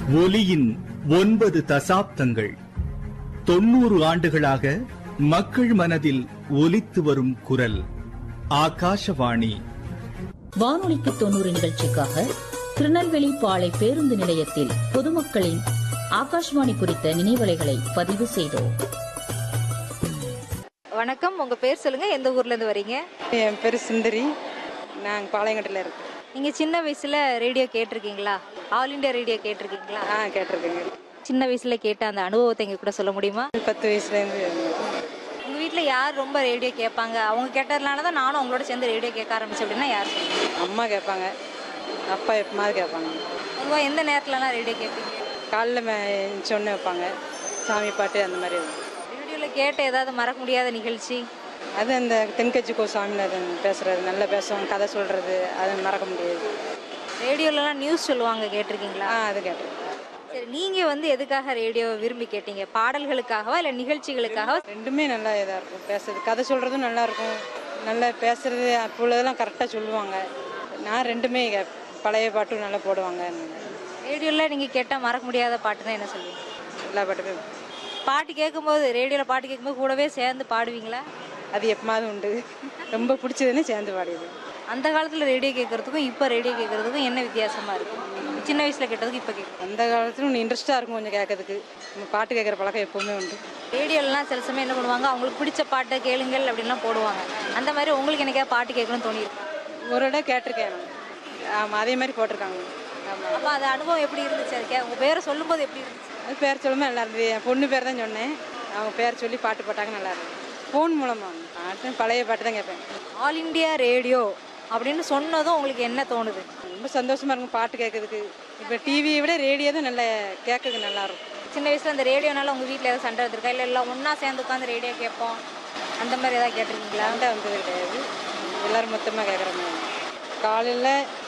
ஒலியின் ஒன்பது தசாப்தங்கள் தொண்ணூறு ஆண்டுகளாக மக்கள் மனதில் ஒலித்து வரும் குரல் ஆகாஷவாணி வானொலிக்கு தொண்ணூறு நிகழ்ச்சிக்காக திருநெல்வேலி பாளை பேருந்து நிலையத்தில் பொதுமக்களின் ஆகாஷ்வாணி குறித்த நினைவலைகளை பதிவு செய்தோம் வணக்கம் உங்க பேர் சொல்லுங்க எந்த ஊர்ல இருந்து வரீங்க என் பேர் சுந்தரி நாங்கள் பாளையங்கோட்டையில் இருக்கோம் நீங்க சின்ன வயசுல ரேடியோ கேட்டிருக்கீங்களா ஆல் இந்தியா ரேடியோ கேட்டிருக்கீங்களா ஆ கேட்டிருக்கேங்க சின்ன வயசுல கேட்ட அந்த அனுபவத்தை எங்க கூட சொல்ல முடியுமா பத்து வயசுலேருந்து உங்க வீட்ல யார் ரொம்ப ரேடியோ கேட்பாங்க அவங்க கேட்டதுனால தான் நானும் அவங்களோட சேர்ந்து ரேடியோ கேட்க ஆரம்பிச்சேன் அப்படின்னா யார் சொல்லுங்க அம்மா கேட்பாங்க அப்பா எப்பமாவது கேட்பாங்க பொதுவா எந்த நேரத்துலலாம் ரேடியோ கேட்பீங்க காலைல சொன்ன வைப்பாங்க சாமி பாட்டு அந்த மாதிரி இருக்கும். ரேடியோல கேட்ட ஏதாவது மறக்க முடியாத நிகழ்ச்சி அது அந்த தென்கட்சி கோ சாமிநாதன் பேசுறது நல்லா பேசுவாங்க கதை சொல்றது அது மறக்க முடியாது ரேடியோலலாம் நியூஸ் சொல்லுவாங்க கேட்டிருக்கீங்களா ஆ அது கேட்டிருக்கேன் சரி நீங்க வந்து எதுக்காக ரேடியோ விரும்பி கேட்டீங்க பாடல்களுக்காகவா இல்ல நிகழ்ச்சிகளுக்காகவா ரெண்டுமே நல்லா இதாக இருக்கும் பேசுறது கதை சொல்றதும் நல்லா இருக்கும் நல்லா பேசுறது அப்போ உள்ளதெல்லாம் கரெக்டாக சொல்லுவாங்க நான் ரெண்டுமே கேட்பேன். பழைய பாட்டும் நல்லா போடுவாங்க ரேடியோல நீங்க கேட்டா மறக்க முடியாத பாட்டுன்னா என்ன சொல்லுவீங்க எல்லா பாட்டுமே பாட்டு கேட்கும்போது ரேடியோல பாட்டு கேட்கும்போது கூடவே சேர்ந்து பாடுவீங்களா அது எப்பமாவது உண்டு ரொம்ப பிடிச்சதுன்னு சேர்ந்து பாடியது அந்த காலத்துல ரேடியோ கேட்கறதுக்கும் இப்ப ரேடியோ கேட்கறதுக்கும் என்ன வித்தியாசமா இருக்கு சின்ன வயசுல கேட்டதுக்கு இப்ப கேட்கும் அந்த காலத்துல ஒன்று இன்ட்ரெஸ்டாக இருக்கும் கொஞ்சம் கேட்கறதுக்கு நம்ம பாட்டு கேட்குற பழக்கம் எப்பவுமே உண்டு ரேடியோலாம் சில சமயம் என்ன பண்ணுவாங்க அவங்களுக்கு பிடிச்ச பாட்டை கேளுங்கள் அப்படின்லாம் போடுவாங்க அந்த மாதிரி உங்களுக்கு என்னைக்கா பாட்டு கேட்கணும்னு தோணிருக்கு ஒரு இடம் கேட்டிருக்கேன் நான். ஆமாம் அதே மாதிரி போட்டிருக்காங்க ஆமாம் அப்ப அது அனுபவம் எப்படி இருந்துச்சு அது கே உங்க பேரை சொல்லும்போது எப்படி இருந்துச்சு அது பேர் சொல்லும்போது நல்லா இருந்தது என் பொண்ணு பேர் தான் சொன்னேன் அவங்க பேர் சொல்லி பாட்டு போட்டாங்க நல்லா இருந்தது ஃபோன் மூலமாக பாட்டு பழைய பாட்டு தான் கேட்பேன் ஆல் இந்தியா ரேடியோ அப்படின்னு சொன்னதும் உங்களுக்கு என்ன தோணுது ரொம்ப சந்தோஷமா இருக்கும் பாட்டு கேட்கறதுக்கு இப்போ டிவியை விட ரேடியோ தான் நல்லா கேட்கறதுக்கு நல்லா இருக்கும் சின்ன வயசுல அந்த ரேடியோனால உங்க வீட்ல ஏதாவது சண்டை வந்திருக்கா இல்ல எல்லாம் ஒண்ணா சேர்ந்து உட்காந்து ரேடியோ கேட்போம் அந்த மாதிரி ஏதாவது கேட்டிருக்கீங்களா சண்டை வந்தது கிடையாது எல்லாரும் மொத்தமாக கேட்குற மாதிரி காலையில்